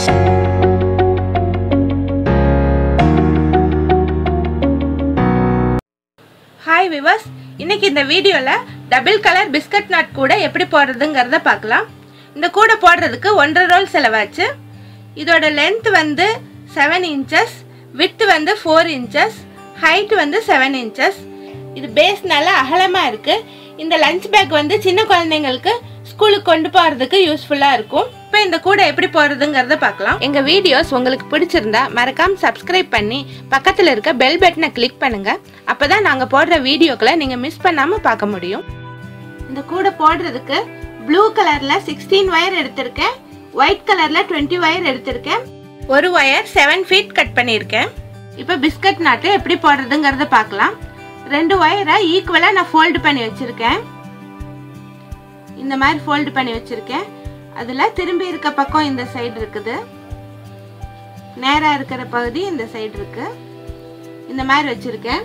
hi viewers இன்னைக்கு இந்த வீடியோவில் டபுள் கலர் பிஸ்கட் நாட் கூட எப்படி போடுறதுங்கிறத பார்க்கலாம் இந்த கூடை போடுறதுக்கு ஒன்றரை ரோல் செலவாச்சு இதோட லென்த் வந்து செவன் இன்ச்சஸ் வித்து வந்து ஃபோர் இன்ச்சஸ் ஹைட் வந்து செவன் இன்ச்சஸ் இது பேஸ் நல்லா அகலமாக இருக்குது இந்த லஞ்ச் பேக் வந்து சின்ன குழந்தைங்களுக்கு ஸ்கூலுக்கு கொண்டு போகிறதுக்கு யூஸ்ஃபுல்லாக இருக்கும் இப்போ இந்த கூடை எப்படி போடுறதுங்கிறத பார்க்கலாம் எங்கள் வீடியோஸ் உங்களுக்கு பிடிச்சிருந்தா மறக்காம சப்ஸ்கிரைப் பண்ணி பக்கத்தில் இருக்க பெல் பட்டனை கிளிக் பண்ணுங்க அப்பதான் நாங்கள் போடுற வீடியோக்களை நீங்கள் மிஸ் பண்ணாமல் பார்க்க முடியும் இந்த கூடை போடுறதுக்கு ப்ளூ கலரில் சிக்ஸ்டீன் ஒயர் எடுத்திருக்கேன் ஒயிட் கலரில் டுவெண்ட்டி ஒயர் எடுத்திருக்கேன் ஒரு ஒயர் செவன் ஃபீட் கட் பண்ணியிருக்கேன் இப்போ பிஸ்கட் நாட்டு எப்படி போடுறதுங்கிறத பார்க்கலாம் ரெண்டு ஒயரை ஈக்குவலாக நான் ஃபோல்டு பண்ணி வச்சுருக்கேன் இந்த மாதிரி ஃபோல்டு பண்ணி வச்சுருக்கேன் அதில் திரும்பி இருக்க பக்கம் இந்த சைடு இருக்குது நேராக இருக்கிற பகுதி இந்த சைடு இருக்கு இந்த மாதிரி வச்சுருக்கேன்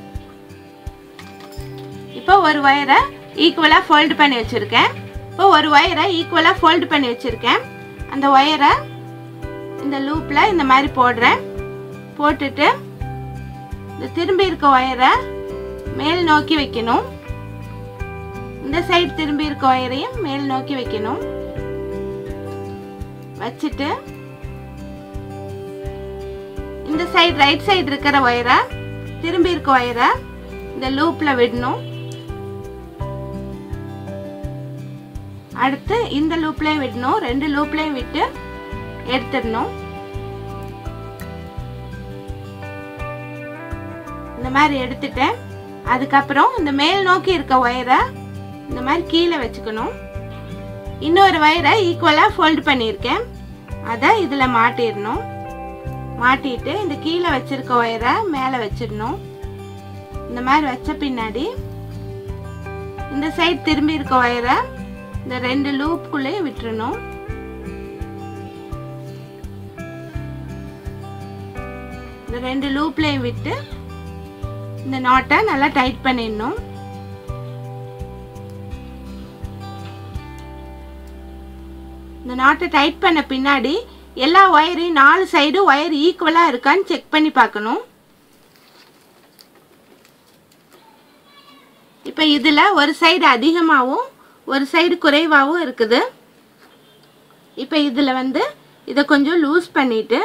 இப்போ ஒரு ஒயரை ஈக்குவலாக ஃபோல்டு பண்ணி வச்சுருக்கேன் இப்போ ஒரு ஒயரை ஈக்குவலாக ஃபோல்டு பண்ணி வச்சுருக்கேன் அந்த ஒயரை இந்த லூப்பில் இந்த மாதிரி போடுறேன் போட்டுட்டு இந்த திரும்பி இருக்க ஒயரை மேல் நோக்கி வைக்கணும் இந்த சைடு திரும்பி இருக்க ஒயரையும் மேல் நோக்கி வைக்கணும் வச்சுட்டு இந்த சைடு ரைட் சைடு இருக்கிற ஒயரை திரும்பி இருக்க ஒயரை இந்த லூப்ல விடணும் அடுத்து இந்த லூப்லயும் விடணும் ரெண்டு லூப்லயும் விட்டு எடுத்துடணும் இந்த மாதிரி எடுத்துட்டேன் அதுக்கப்புறம் இந்த மேல் நோக்கி இருக்க ஒயரை இந்த மாதிரி கீழே வச்சுக்கணும் இன்னொரு வயரை ஈக்குவலாக ஃபோல்டு பண்ணியிருக்கேன் அதை இதில் மாட்டிடணும் மாட்டிட்டு இந்த கீழே வச்சிருக்க ஒயரை மேலே வச்சிடணும் இந்த மாதிரி வச்ச பின்னாடி இந்த சைடு திரும்பி இருக்க ஒயரை இந்த ரெண்டு லூப்புக்குள்ளேயே விட்டுறணும் இந்த ரெண்டு லூப்லேயும் விட்டு இந்த நாட்டை நல்லா டைட் பண்ணிடணும் இந்த நாட்டை டைட் பண்ண பின்னாடி எல்லா ஒயரையும் நாலு சைடும் ஒயர் ஈக்குவலாக இருக்கான்னு செக் பண்ணி பார்க்கணும் இப்போ இதில் ஒரு சைடு அதிகமாகவும் ஒரு சைடு குறைவாகவும் இருக்குது இப்போ இதில் வந்து இதை கொஞ்சம் லூஸ் பண்ணிட்டு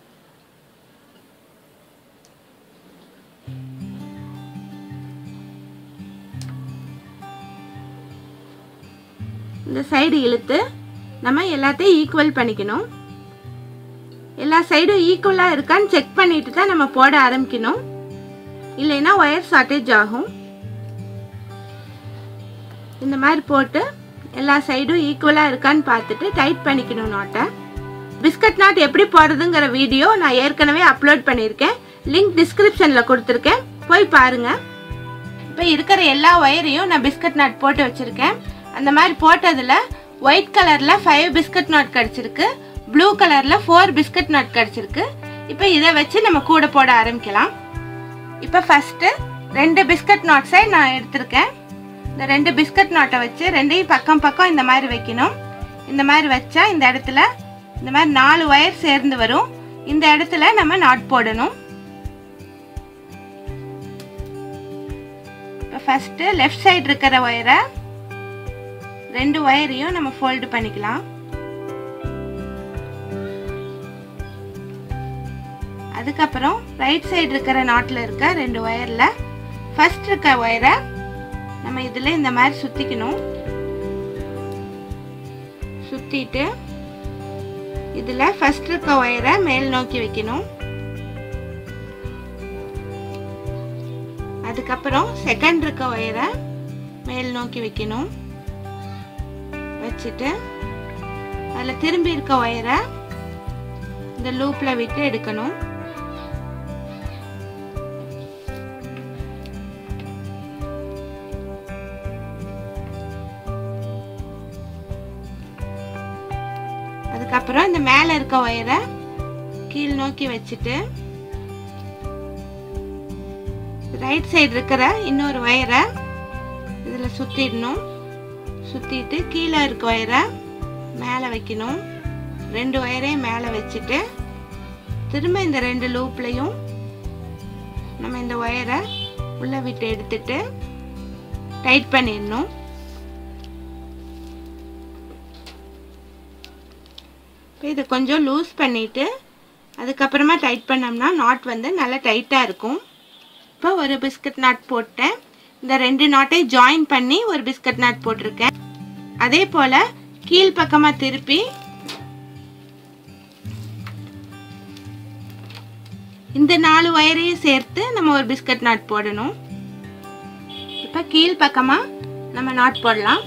இந்த சைடு இழுத்து நம்ம எல்லாத்தையும் ஈக்குவல் பண்ணிக்கணும் எல்லா சைடும் ஈக்குவலாக இருக்கான்னு செக் பண்ணிட்டு தான் நம்ம போட ஆரம்பிக்கணும் இல்லைன்னா ஒயர் ஷார்ட்டேஜ் ஆகும் இந்த மாதிரி போட்டு எல்லா சைடும் ஈக்குவலாக இருக்கான்னு பார்த்துட்டு டைட் பண்ணிக்கணும் நாட்டை பிஸ்கட் நாட் எப்படி போடுறதுங்கிற வீடியோ நான் ஏற்கனவே அப்லோட் பண்ணியிருக்கேன் லிங்க் டிஸ்கிரிப்ஷனில் கொடுத்துருக்கேன் போய் பாருங்கள் இப்போ இருக்கிற எல்லா ஒயரையும் நான் பிஸ்கட் நாட் போட்டு வச்சுருக்கேன் அந்த மாதிரி போட்டதில் ஒயிட் கலரில் ஃபைவ் பிஸ்கட் நாட் கிடச்சிருக்கு ப்ளூ கலரில் ஃபோர் பிஸ்கட் நாட் கிடச்சிருக்கு இப்போ இதை வச்சு நம்ம கூட போட ஆரம்பிக்கலாம் இப்போ ஃபஸ்ட்டு ரெண்டு பிஸ்கட் நாட்ஸை நான் எடுத்திருக்கேன் இந்த ரெண்டு பிஸ்கட் நாட்டை வச்சு ரெண்டையும் பக்கம் பக்கம் இந்த மாதிரி வைக்கணும் இந்த மாதிரி வச்சா இந்த இடத்துல இந்த மாதிரி நாலு ஒயர் சேர்ந்து வரும் இந்த இடத்துல நம்ம நாட் போடணும் இப்போ ஃபஸ்ட்டு லெஃப்ட் சைடு இருக்கிற ஒயரை ரெண்டு ஒயரையும் நம்ம ஃபோல்டு பண்ணிக்கலாம் அதுக்கப்புறம் ரைட் சைடு இருக்கிற நாட்டில் இருக்க ரெண்டு ஒயரில் ஃபர்ஸ்ட் இருக்க ஒயரை நம்ம இதில் இந்த மாதிரி சுற்றிக்கணும் சுற்றிட்டு இதில் ஃபர்ஸ்ட் இருக்க ஒயரை மேல் நோக்கி வைக்கணும் அதுக்கப்புறம் செகண்ட் இருக்க ஒயரை மேல் நோக்கி வைக்கணும் வச்சுட்டு அதில் திரும்பி இருக்க ஒயரை இந்த லூப்பில் விட்டு எடுக்கணும் அதுக்கப்புறம் இந்த மேலே இருக்க ஒயரை கீழ் நோக்கி வச்சுட்டு ரைட் சைடு இருக்கிற இன்னொரு ஒயரை இதில் சுற்றிடணும் சுற்றிட்டு கீழே இருக்க ஒயரை மேலே வைக்கணும் ரெண்டு ஒயரையும் மேலே வச்சுட்டு திரும்ப இந்த ரெண்டு லூப்லையும் நம்ம இந்த ஒயரை உள்ளே விட்டு எடுத்துட்டு டைட் பண்ணிடணும் இப்போ இதை கொஞ்சம் லூஸ் பண்ணிவிட்டு அதுக்கப்புறமா டைட் பண்ணோம்னா நாட் வந்து நல்லா டைட்டாக இருக்கும் இப்போ ஒரு பிஸ்கட் நாட் போட்டேன் இந்த ரெண்டு நாட்டையும் ஜாயின் பண்ணி ஒரு பிஸ்கட் நாட் போட்டிருக்கேன் அதே போல் கீழ்ப்பக்கமாக திருப்பி இந்த நாலு ஒயரையும் சேர்த்து நம்ம ஒரு பிஸ்கட் நாட் போடணும் இப்போ கீழ்ப்பக்கமாக நம்ம நாட் போடலாம்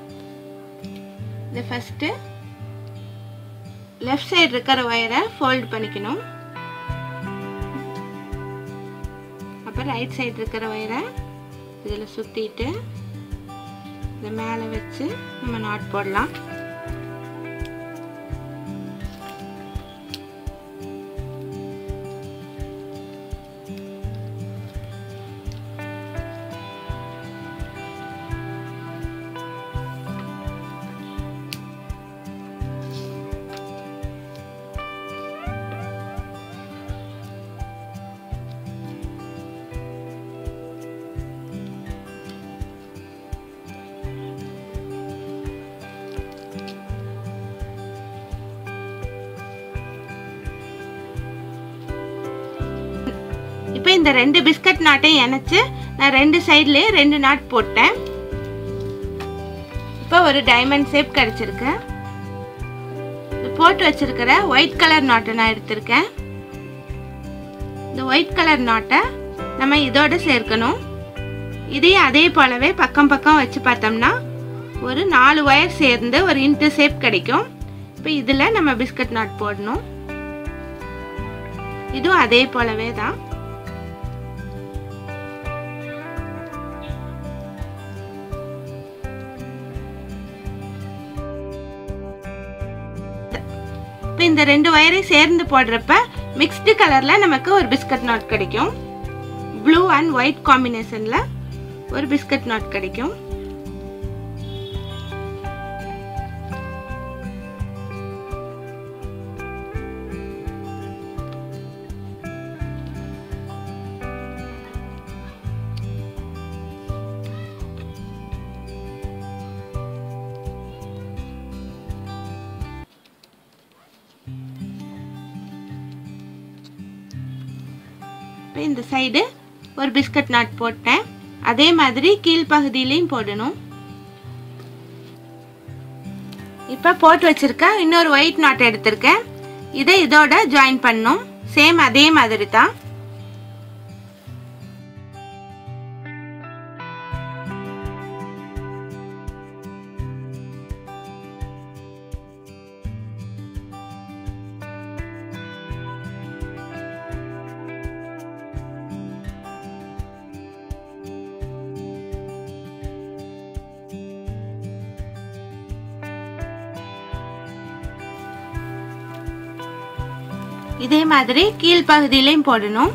இது ஃபஸ்ட்டு லெஃப்ட் சைடு இருக்கிற ஒயரை ஃபோல்ட் பண்ணிக்கணும் அப்புறம் ரைட் சைடு இருக்கிற ஒயரை இதில் சுற்றிட்டு இதை மேலே வச்சு நம்ம நாட் போடலாம் இப்போ இந்த ரெண்டு பிஸ்கட் நாட்டையும் இணைச்சு நான் ரெண்டு சைட்லேயே ரெண்டு நாட் போட்டேன் இப்போ ஒரு டைமண்ட் ஷேப் கிடச்சிருக்கு போட்டு வச்சிருக்கிற ஒயிட் கலர் நாட்டை நான் எடுத்திருக்கேன் இந்த ஒயிட் கலர் நாட்டை நம்ம இதோட சேர்க்கணும் இதையும் அதே போலவே பக்கம் பக்கம் வச்சு பார்த்தோம்னா ஒரு நாலு ஒயர் சேர்ந்து ஒரு இன்ட்டு ஷேப் கிடைக்கும் இப்போ இதில் நம்ம பிஸ்கட் நாட் போடணும் இதுவும் அதே போலவே தான் இப்போ இந்த ரெண்டு ஒயரையும் சேர்ந்து போடுறப்ப மிக்ஸ்டு கலரில் நமக்கு ஒரு பிஸ்கட் நாட் கிடைக்கும் ப்ளூ அண்ட் ஒயிட் காம்பினேஷனில் ஒரு பிஸ்கட் நாட் கிடைக்கும் இப்போ இந்த சைடு ஒரு பிஸ்கட் நாட் போட்டேன் அதே மாதிரி கீழ்ப்பகுதியிலையும் போடணும் இப்போ போட்டு வச்சிருக்கேன் இன்னொரு ஒயிட் நாட் எடுத்திருக்கேன் இதை இதோட ஜாயின் பண்ணும் சேம் அதே மாதிரி தான் இதே மாதிரி கீழ்ப்பகுதியிலையும் போடணும்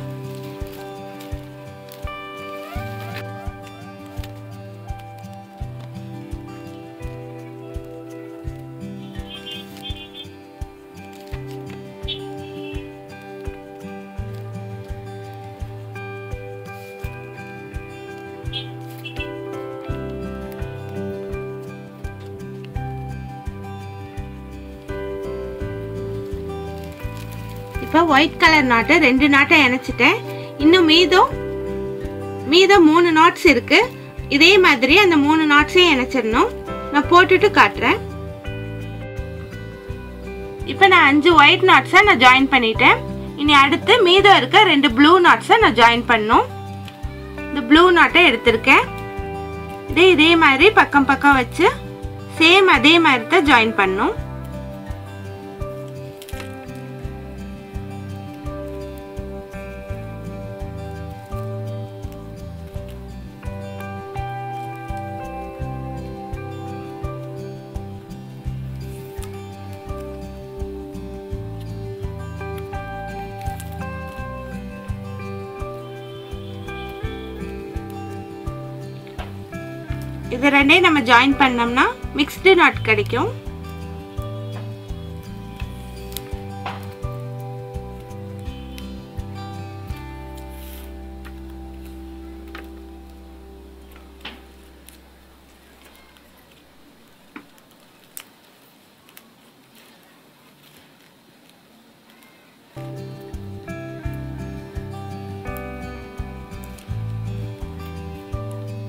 இப்போ ஒயிட் கலர் நாட்டை ரெண்டு நாட்டை இணைச்சிட்டேன் இன்னும் மீதம் மீதம் மூணு நாட்ஸ் இருக்கு இதே மாதிரி அந்த மூணு நாட்ஸையும் இணைச்சிடணும் நான் போட்டுட்டு காட்டுறேன் இப்போ நான் அஞ்சு ஒயிட் நாட்ஸை நான் ஜாயின் பண்ணிட்டேன் இனி அடுத்து மீதம் இருக்க ரெண்டு ப்ளூ நாட்ஸை நான் ஜாயின் பண்ணும் இந்த ப்ளூ நாட்டை எடுத்திருக்கேன் இதே இதே மாதிரி பக்கம் பக்கம் வச்சு சேம் அதே மாதிரி தான் ஜாயின் பண்ணும் இது ரெண்டையும் நம்ம ஜாயின் பண்ணோம்னா மிக்ஸ்டு நாட் கிடைக்கும்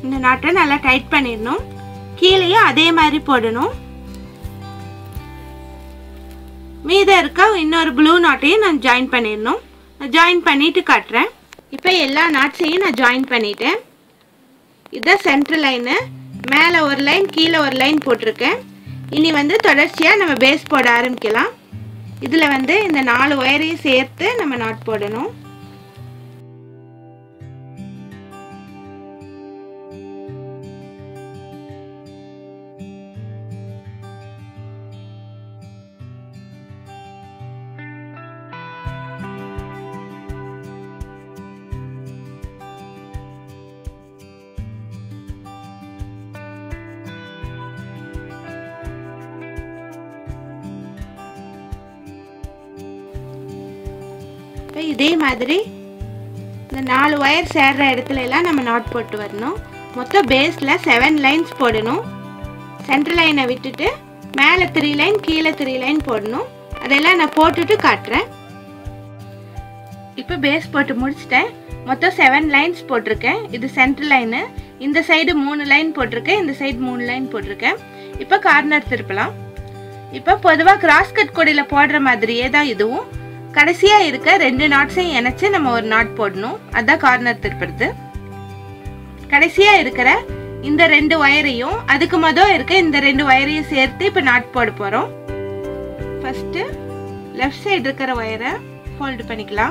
இந்த நாட்டை நல்லா டைட் பண்ணிடணும் கீழேயும் அதே மாதிரி போடணும் மீதம் இருக்க இன்னொரு ப்ளூ நாட்டையும் நான் ஜாயின் பண்ணிடணும் நான் ஜாயின் பண்ணிட்டு காட்டுறேன் இப்போ எல்லா நாட்ஸையும் நான் ஜாயின் பண்ணிட்டேன் இதுதான் சென்ட்ரல் லைனு மேலே ஒரு லைன் கீழே ஒரு லைன் போட்டிருக்கேன் இனி வந்து தொடர்ச்சியாக நம்ம பேஸ் போட ஆரம்பிக்கலாம் இதில் வந்து இந்த நாலு ஒயரையும் சேர்த்து நம்ம நாட் போடணும் இப்போ இதே மாதிரி இந்த நாலு ஒயர் சேர்ற இடத்துல எல்லாம் நம்ம நாட் போட்டு வரணும் மொத்தம் பேஸில் செவன் லைன்ஸ் போடணும் சென்ட்ரல் லைனை விட்டுட்டு மேலே த்ரீ லைன் கீழே த்ரீ லைன் போடணும் அதெல்லாம் நான் போட்டுட்டு காட்டுறேன் இப்போ பேஸ் போட்டு முடிச்சிட்டேன் மொத்தம் செவன் லைன்ஸ் போட்டிருக்கேன் இது சென்ட்ரல் லைனு இந்த சைடு மூணு லைன் போட்டிருக்கேன் இந்த சைடு மூணு லைன் போட்டிருக்கேன் இப்போ கார்னர் திருப்பலாம் இப்போ பொதுவாக கிராஸ் கட் கொடியில் போடுற மாதிரியே தான் இதுவும் கடைசியாக இருக்க ரெண்டு நாட்ஸையும் இணைச்சு நம்ம ஒரு நாட் போடணும் அதான் கார்னர் திருப்புறது கடைசியாக இருக்கிற இந்த ரெண்டு ஒயரையும் அதுக்கு மொதல் இருக்க இந்த ரெண்டு ஒயரையும் சேர்த்து இப்போ நாட் போட போகிறோம் ஃபஸ்ட்டு லெஃப்ட் சைடு இருக்கிற ஒயரை ஃபோல்டு பண்ணிக்கலாம்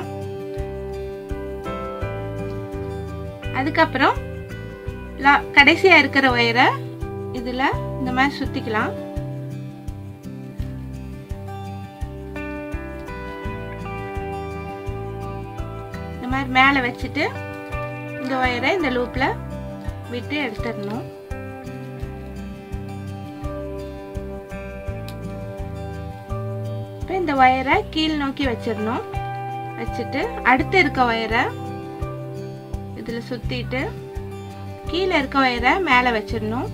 அதுக்கப்புறம் லா- கடைசியா இருக்கிற ஒயரை இதுல இந்த மாதிரி சுத்திக்கலாம் இந்த மாதிரி மேலே வச்சுட்டு இந்த ஒயரை இந்த லூப்ல விட்டு எடுத்துடணும் இப்போ இந்த ஒயரை கீழ் நோக்கி வச்சிடணும் வச்சுட்டு அடுத்து இருக்க ஒயரை இதில் சுற்றிட்டு கீழே இருக்க ஒயரை மேலே வச்சிடணும்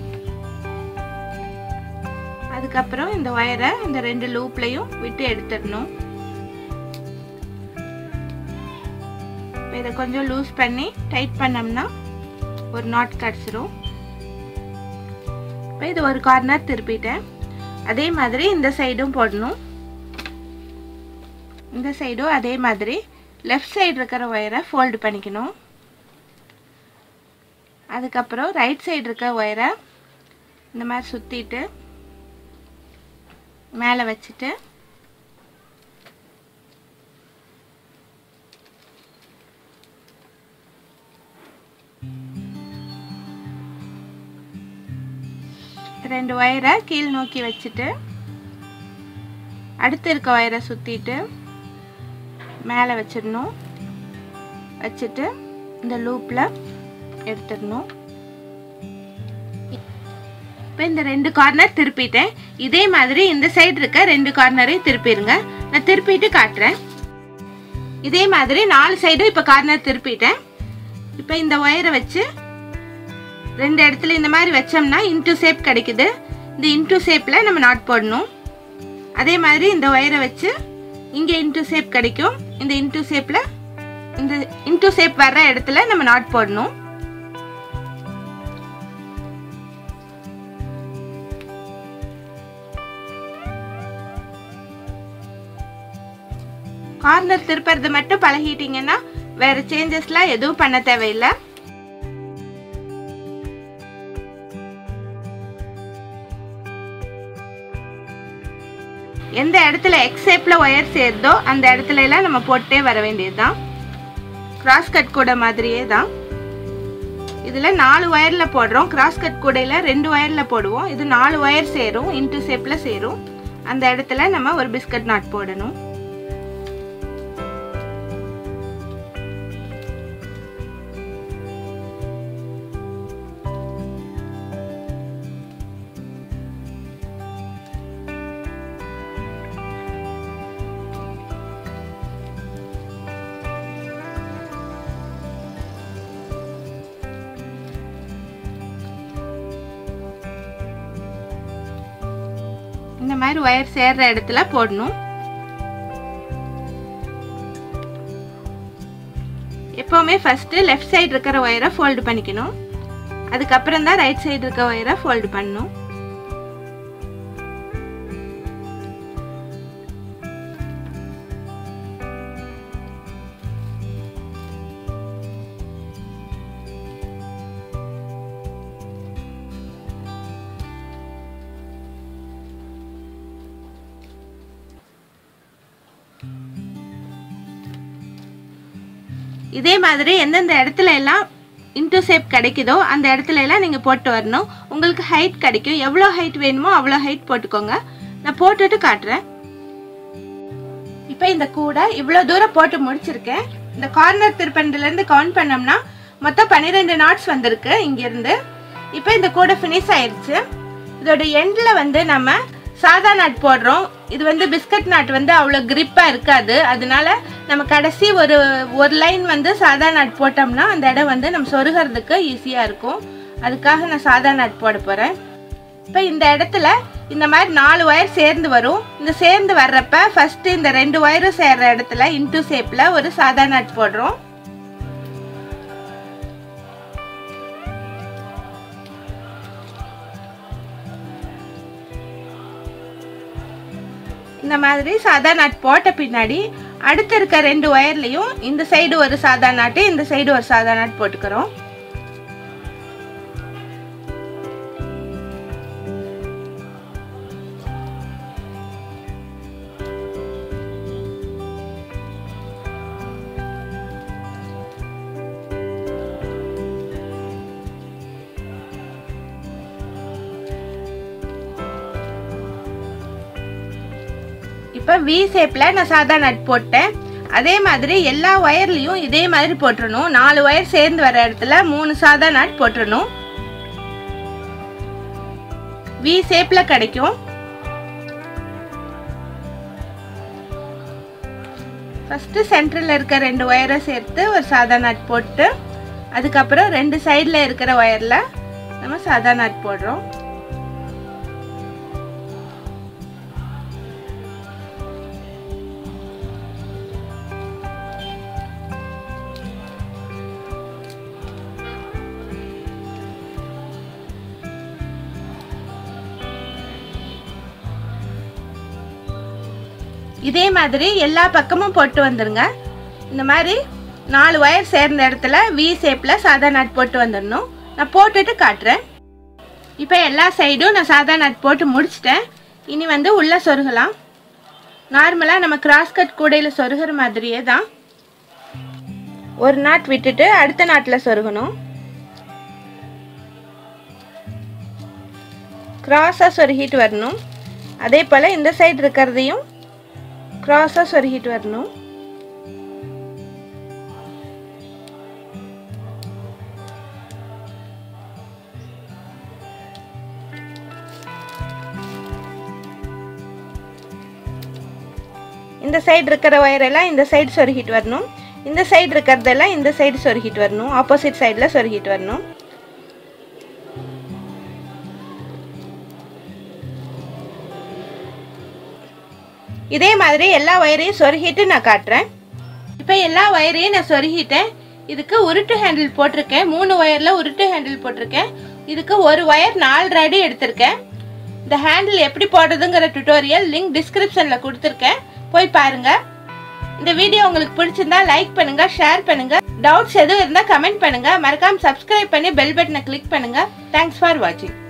அதுக்கப்புறம் இந்த ஒயரை இந்த ரெண்டு லூப்லையும் விட்டு எடுத்துடணும் இப்போ இதை கொஞ்சம் லூஸ் பண்ணி டைட் பண்ணோம்னா ஒரு நாட் கிடச்சிரும் இப்போ இது ஒரு கார்னர் திருப்பிட்டேன் அதே மாதிரி இந்த சைடும் போடணும் இந்த சைடும் அதே மாதிரி லெஃப்ட் சைடு இருக்கிற ஒயரை ஃபோல்டு பண்ணிக்கணும் அதுக்கப்புறம் ரைட் சைடு இருக்க ஒயரை இந்த மாதிரி சுற்றிட்டு மேலே வச்சுட்டு ரெண்டு ஒயரை கீழ் நோக்கி வச்சுட்டு அடுத்து இருக்க ஒயரை சுற்றிட்டு மேலே வச்சிடணும் வச்சுட்டு இந்த லூப்பில் எடுத்துடணும் இப்போ இந்த ரெண்டு கார்னர் திருப்பிட்டேன் இதே மாதிரி இந்த சைடு இருக்க ரெண்டு கார்னரையும் திருப்பிடுங்க நான் திருப்பிட்டு காட்டுறேன் இதே மாதிரி நாலு சைடும் இப்போ கார்னர் திருப்பிட்டேன் இப்போ இந்த ஒயரை வச்சு ரெண்டு இடத்துல இந்த மாதிரி வச்சோம்னா இன்டூ ஷேப் கிடைக்குது இந்த இன்டூ ஷேப்பில் நம்ம நாட் போடணும் அதே மாதிரி இந்த ஒயரை வச்சு இங்கே இன்டூ ஷேப் கிடைக்கும் இந்த இன்டூ ஷேப்பில் இந்த இன்டூ ஷேப் வர்ற இடத்துல நம்ம நாட் போடணும் கார்னர் திருப்புறது மட்டும் பழகிட்டீங்கன்னா வேற சேஞ்சஸ்லாம் எதுவும் பண்ண தேவையில்லை எந்த இடத்துல எக்ஸ் ஷேப்ல ஒயர் சேருதோ அந்த இடத்துல எல்லாம் நம்ம போட்டே வர வேண்டியதுதான் கிராஸ் கட் கூட மாதிரியே தான் இதுல நாலு ஒயர்ல போடுறோம் கிராஸ் கட் கூடையில ரெண்டு ஒயர்ல போடுவோம் இது நாலு ஒயர் சேரும் இன்டு ஷேப்ல சேரும் அந்த இடத்துல நம்ம ஒரு பிஸ்கட் நாட் போடணும் இந்த மாதிரி ஒயர் சேர்ற இடத்துல போடணும் எப்போவுமே ஃபஸ்ட்டு லெஃப்ட் சைடு இருக்கிற ஒயரை ஃபோல்டு பண்ணிக்கணும் அதுக்கப்புறம் தான் ரைட் சைடு இருக்க ஒயரை ஃபோல்டு பண்ணணும் இதே மாதிரி எந்தெந்த இடத்துல எல்லாம் இன்டூ ஷேப் கிடைக்குதோ அந்த இடத்துல எல்லாம் நீங்கள் போட்டு வரணும் உங்களுக்கு ஹைட் கிடைக்கும் எவ்வளோ ஹைட் வேணுமோ அவ்வளோ ஹைட் போட்டுக்கோங்க நான் போட்டுட்டு காட்டுறேன் இப்போ இந்த கூடை இவ்வளோ தூரம் போட்டு முடிச்சிருக்கேன் இந்த கார்னர் திருப்பண்டிலேருந்து கவுண்ட் பண்ணோம்னா மொத்தம் பன்னிரெண்டு நாட்ஸ் வந்திருக்கு இங்கேருந்து இப்போ இந்த கூடை ஃபினிஷ் ஆயிடுச்சு இதோட எண்டில் வந்து நம்ம சாதா நாட் போடுறோம் இது வந்து பிஸ்கட் நாட் வந்து அவ்வளோ கிரிப்பாக இருக்காது அதனால நம்ம கடைசி ஒரு ஒரு லைன் வந்து சாதா நாட் போட்டோம்னா அந்த இடம் வந்து நம்ம சொருகிறதுக்கு ஈஸியாக இருக்கும் அதுக்காக நான் சாதா நாட் போட போகிறேன் இப்போ இந்த இடத்துல இந்த மாதிரி நாலு ஒயர் சேர்ந்து வரும் இந்த சேர்ந்து வர்றப்ப ஃபர்ஸ்ட் இந்த ரெண்டு ஒயரும் சேர்ற இடத்துல இன்டூ ஷேப்பில் ஒரு சாதா நாட் போடுறோம் இந்த மாதிரி சாதா நாட் போட்ட பின்னாடி அடுத்து இருக்க ரெண்டு ஒயர்லையும் இந்த சைடு ஒரு சாதா நாட்டு இந்த சைடு ஒரு சாதா நாட் போட்டுக்கிறோம் இப்போ வி ஷேப்பில் நான் சாதா நட் போட்டேன் அதே மாதிரி எல்லா ஒயர்லேயும் இதே மாதிரி போட்டுறணும் நாலு ஒயர் சேர்ந்து வர இடத்துல மூணு சாதா நட் போட்டுறணும் வி ஷேப்பில் கிடைக்கும் ஃபஸ்ட்டு சென்டரில் இருக்க ரெண்டு ஒயரை சேர்த்து ஒரு சாதா நட் போட்டு அதுக்கப்புறம் ரெண்டு சைடில் இருக்கிற ஒயரில் நம்ம சாதா நட் போடுறோம் இதே மாதிரி எல்லா பக்கமும் போட்டு வந்துருங்க இந்த மாதிரி நாலு ஒயர் சேர்ந்த இடத்துல வி ஷேப்பில் சாதா நட் போட்டு வந்துடணும் நான் போட்டுட்டு காட்டுறேன் இப்போ எல்லா சைடும் நான் சாதா நட் போட்டு முடிச்சிட்டேன் இனி வந்து உள்ளே சொருகலாம் நார்மலாக நம்ம கிராஸ் கட் கூடையில் சொருகிற மாதிரியே தான் ஒரு நாட் விட்டுட்டு அடுத்த நாட்டில் சொருகணும் கிராஸாக சொருகிட்டு வரணும் அதே போல் இந்த சைடு இருக்கிறதையும் கிராஸாக சொருகிட்டு வரணும் இந்த சைடு இருக்கிற ஒயரெல்லாம் இந்த சைடு சொருகிட்டு வரணும் இந்த சைடு இருக்கிறதெல்லாம் இந்த சைடு சொருகிட்டு வரணும் ஆப்போசிட் சைடில் சொருகிட்டு வரணும் இதே மாதிரி எல்லா ஒயரையும் சொருகிட்டு நான் காட்டுறேன் இப்போ எல்லா ஒயரையும் நான் சொருகிட்டேன் இதுக்கு உருட்டு ஹேண்டில் போட்டிருக்கேன் மூணு ஒயரில் உருட்டு ஹேண்டில் போட்டிருக்கேன் இதுக்கு ஒரு ஒயர் நாலு அடி எடுத்திருக்கேன் இந்த ஹேண்டில் எப்படி போடுறதுங்கிற டுட்டோரியல் லிங்க் டிஸ்கிரிப்ஷனில் கொடுத்துருக்கேன் போய் பாருங்க இந்த வீடியோ உங்களுக்கு பிடிச்சிருந்தா லைக் பண்ணுங்க ஷேர் பண்ணுங்க டவுட்ஸ் எதுவும் இருந்தால் கமெண்ட் பண்ணுங்க மறக்காம சப்ஸ்கிரைப் பண்ணி பெல் பட்டனை கிளிக் பண்ணுங்க தேங்க்ஸ் ஃபார் வாட்சிங்